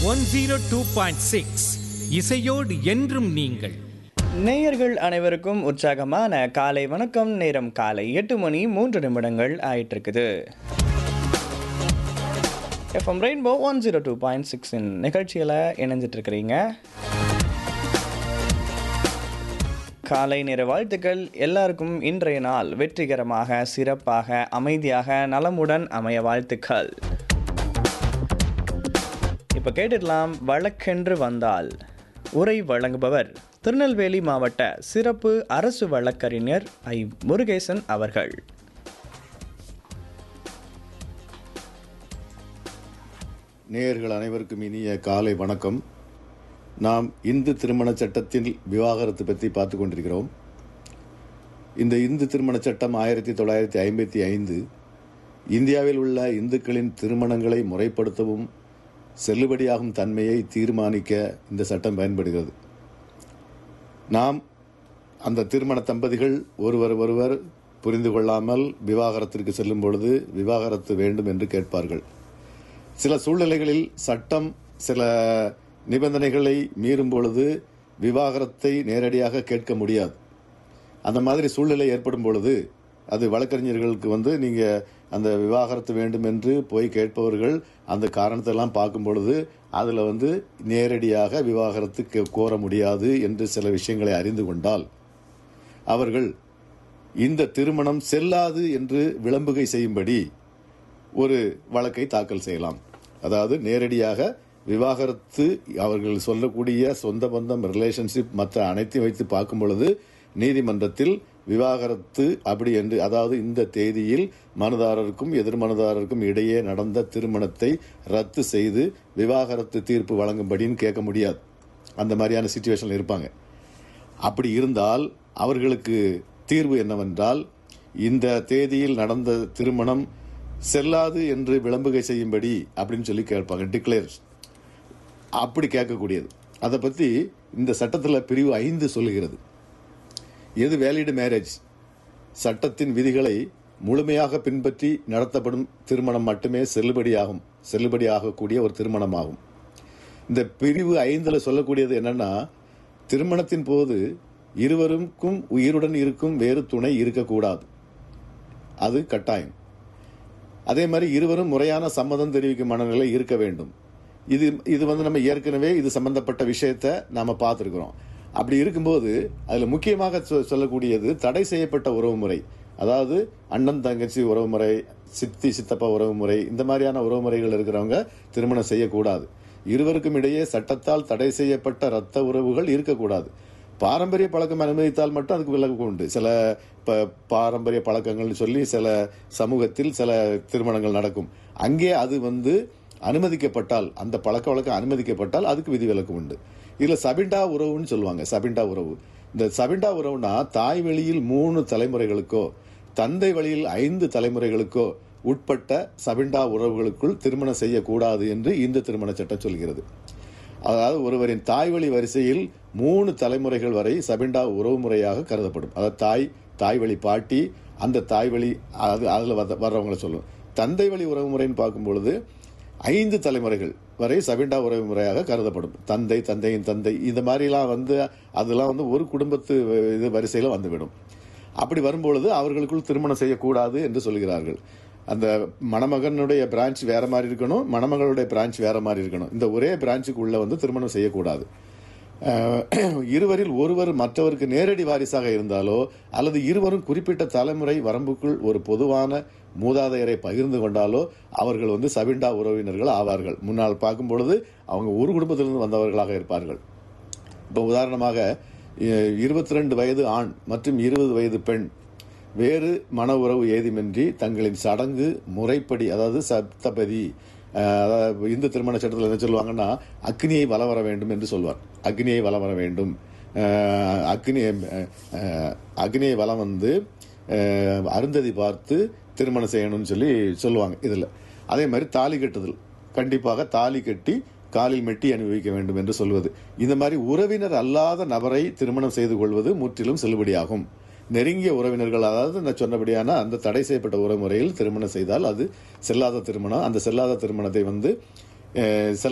one zero two point six இசையோடு என்றும் நீங்கள் நேயர்கள் அனைவருக்கும் உற்சாகமான காலை வணக்கம் நேரம் காலை எட்டு மணி மூன்று நிமிடங்கள் ஆயிட்டு இருக்குது FM rainbow one zero two point சிக்ஸின் நிகழ்ச்சியில் இணைஞ்சிட்டு இருக்கிறீங்க காலை நேர வாழ்த்துக்கள் எல்லாருக்கும் இன்றைய நாள் வெற்றிகரமாக சிறப்பாக அமைதியாக நலமுடன் அமைய வாழ்த்துக்கள் இப்போ கேட்டுடலாம் வழக்கென்று வந்தால் உரை வழங்குபவர் திருநெல்வேலி மாவட்ட சிறப்பு அரசு வழக்கறிஞர் ஐ முருகேசன் அவர்கள் நேயர்கள் அனைவருக்கும் இனிய காலை வணக்கம் நாம் இந்து திருமண சட்டத்தில் விவாகரத்து பற்றி பார்த்து கொண்டிருக்கிறோம் இந்த இந்து திருமண சட்டம் ஆயிரத்தி தொள்ளாயிரத்தி ஐம்பத்தி ஐந்து இந்தியாவில் உள்ள இந்துக்களின் திருமணங்களை முறைப்படுத்தவும் செல்லுபடியாகும் தன்மையை தீர்மானிக்க இந்த சட்டம் பயன்படுகிறது நாம் அந்த திருமண தம்பதிகள் ஒருவர் ஒருவர் புரிந்து கொள்ளாமல் விவாகரத்திற்கு செல்லும் பொழுது விவாகரத்து வேண்டும் என்று கேட்பார்கள் சில சூழ்நிலைகளில் சட்டம் சில நிபந்தனைகளை மீறும் பொழுது விவாகரத்தை நேரடியாக கேட்க முடியாது அந்த மாதிரி சூழ்நிலை ஏற்படும் பொழுது அது வழக்கறிஞர்களுக்கு வந்து நீங்க அந்த விவாகரத்து வேண்டும் என்று போய் கேட்பவர்கள் அந்த காரணத்தை எல்லாம் பார்க்கும் பொழுது அதுல வந்து நேரடியாக விவாகரத்து கே- கோர முடியாது என்று சில விஷயங்களை அறிந்து கொண்டால் அவர்கள் இந்த திருமணம் செல்லாது என்று விளம்புகை செய்யும்படி ஒரு வழக்கை தாக்கல் செய்யலாம் அதாவது நேரடியாக விவாகரத்து அவர்கள் சொல்லக்கூடிய சொந்த பந்தம் ரிலேஷன்ஷிப் மற்ற அனைத்தையும் வைத்து பார்க்கும் பொழுது நீதிமன்றத்தில் விவாகரத்து அப்படி என்று அதாவது இந்த தேதியில் மனுதாரருக்கும் எதிர் மனுதாரருக்கும் இடையே நடந்த திருமணத்தை ரத்து செய்து விவாகரத்து தீர்ப்பு வழங்கும்படின்னு கேட்க முடியாது அந்த மாதிரியான சுச்சுவேஷன்ல இருப்பாங்க அப்படி இருந்தால் அவர்களுக்கு தீர்வு என்னவென்றால் இந்த தேதியில் நடந்த திருமணம் செல்லாது என்று விளம்புகை செய்யும்படி அப்படின்னு சொல்லி கேட்பாங்க டிக்ளேர் அப்படி கேட்கக்கூடியது அதை பத்தி இந்த சட்டத்துல பிரிவு ஐந்து சொல்லுகிறது எது வேலிடு மேரேஜ் சட்டத்தின் விதிகளை முழுமையாக பின்பற்றி நடத்தப்படும் திருமணம் மட்டுமே செல்லுபடியாகும் செல்லுபடியாகக்கூடிய ஒரு திருமணமாகும் இந்த பிரிவு ஐந்துல சொல்லக்கூடியது என்னன்னா திருமணத்தின் போது இருவருக்கும் உயிருடன் இருக்கும் வேறு துணை இருக்கக்கூடாது அது கட்டாயம் அதே மாதிரி இருவரும் முறையான சம்மதம் தெரிவிக்கும் மனநிலை இருக்க வேண்டும் இது இது வந்து நம்ம ஏற்கனவே இது சம்பந்தப்பட்ட விஷயத்த நாம பார்த்துருக்கிறோம் அப்படி இருக்கும்போது அதுல முக்கியமாக சொ- சொல்லக்கூடியது தடை செய்யப்பட்ட உறவுமுறை அதாவது அண்ணன் தங்கச்சி உறவுமுறை சித்தி சித்தப்பா உறவுமுறை இந்த மாதிரியான உறவுமுறைகள் இருக்கிறவங்க திருமணம் செய்யக்கூடாது இருவருக்கும் இடையே சட்டத்தால் தடை செய்யப்பட்ட ரத்த உறவுகள் இருக்கக்கூடாது பாரம்பரிய பழக்கம் அனுமதித்தால் மட்டும் அதுக்கு விலக்கு உண்டு சில ப- பாரம்பரிய பழக்கங்கள்னு சொல்லி சில சமூகத்தில் சில திருமணங்கள் நடக்கும் அங்கே அது வந்து அனுமதிக்கப்பட்டால் அந்த பழக்க வழக்கம் அனுமதிக்கப்பட்டால் அதுக்கு விதிவிலக்கு உண்டு இதுல சபிண்டா உறவுன்னு சொல்லுவாங்க சபிண்டா உறவு இந்த சபிண்டா உறவுனா தாய் வழியில் மூணு தலைமுறைகளுக்கோ தந்தை வழியில் ஐந்து தலைமுறைகளுக்கோ உட்பட்ட சபிண்டா உறவுகளுக்குள் திருமணம் செய்யக்கூடாது என்று இந்த திருமண சட்டம் சொல்கிறது அதாவது ஒருவரின் தாய் வழி வரிசையில் மூணு தலைமுறைகள் வரை சபிண்டா உறவு முறையாக கருதப்படும் அதாவது தாய் தாய் வழி பாட்டி அந்த தாய் வழி அது அதில் வர்றவங்களை சொல்லும் தந்தை வழி உறவு முறைன்னு பார்க்கும் பொழுது ஐந்து தலைமுறைகள் வரை சபிண்டா உறவு முறையாக கருதப்படும் தந்தை தந்தையின் தந்தை இந்த மாதிரிலாம் வந்து அதெல்லாம் வந்து ஒரு குடும்பத்து இது வரிசையில் வந்துவிடும் அப்படி வரும்பொழுது அவர்களுக்குள் திருமணம் செய்யக்கூடாது என்று சொல்கிறார்கள் அந்த மணமகனுடைய பிரான்ச் வேற மாதிரி இருக்கணும் மணமகளுடைய பிரான்ச் வேற மாதிரி இருக்கணும் இந்த ஒரே பிரான்ச்சுக்குள்ள வந்து திருமணம் செய்யக்கூடாது அஹ், இருவரில் ஒருவர் மற்றவருக்கு நேரடி வாரிசாக இருந்தாலோ அல்லது இருவரும் குறிப்பிட்ட தலைமுறை வரம்புக்குள் ஒரு பொதுவான மூதாதையரை பகிர்ந்து கொண்டாலோ அவர்கள் வந்து சபிண்டா உறவினர்கள் ஆவார்கள் முன்னால் பார்க்கும் பொழுது அவங்க ஒரு குடும்பத்திலிருந்து வந்தவர்களாக இருப்பார்கள் இப்போ உதாரணமாக இருபத்தி ரெண்டு வயது ஆண் மற்றும் இருபது வயது பெண் வேறு மன உறவு ஏதுமின்றி தங்களின் சடங்கு முறைப்படி அதாவது சப்தபதி அஹ், அதாவது இந்து திருமண சட்டத்தில் என்ன சொல்லுவாங்கன்னா அக்னியை வலம் வர வேண்டும் என்று சொல்வார் அக்னியை வலம் வர வேண்டும் அஹ், அக்னி அஹ், அக்னியை வலம் வந்து அஹ், அருந்ததி பார்த்து திருமணம் செய்யணும்னு சொல்லி சொல்லுவாங்க இதில் அதே மாதிரி தாலி கட்டுதல் கண்டிப்பாக தாலி கட்டி காலில் மெட்டி அனுபவிக்க வேண்டும் என்று சொல்வது இந்த மாதிரி உறவினர் அல்லாத நபரை திருமணம் செய்து கொள்வது முற்றிலும் செல்லுபடியாகும் நெருங்கிய உறவினர்கள் அதாவது நான் சொன்னபடியான அந்த தடை செய்யப்பட்ட உறவுமுறையில் திருமணம் செய்தால் அது செல்லாத திருமணம் அந்த செல்லாத திருமணத்தை வந்து அஹ், செல்ல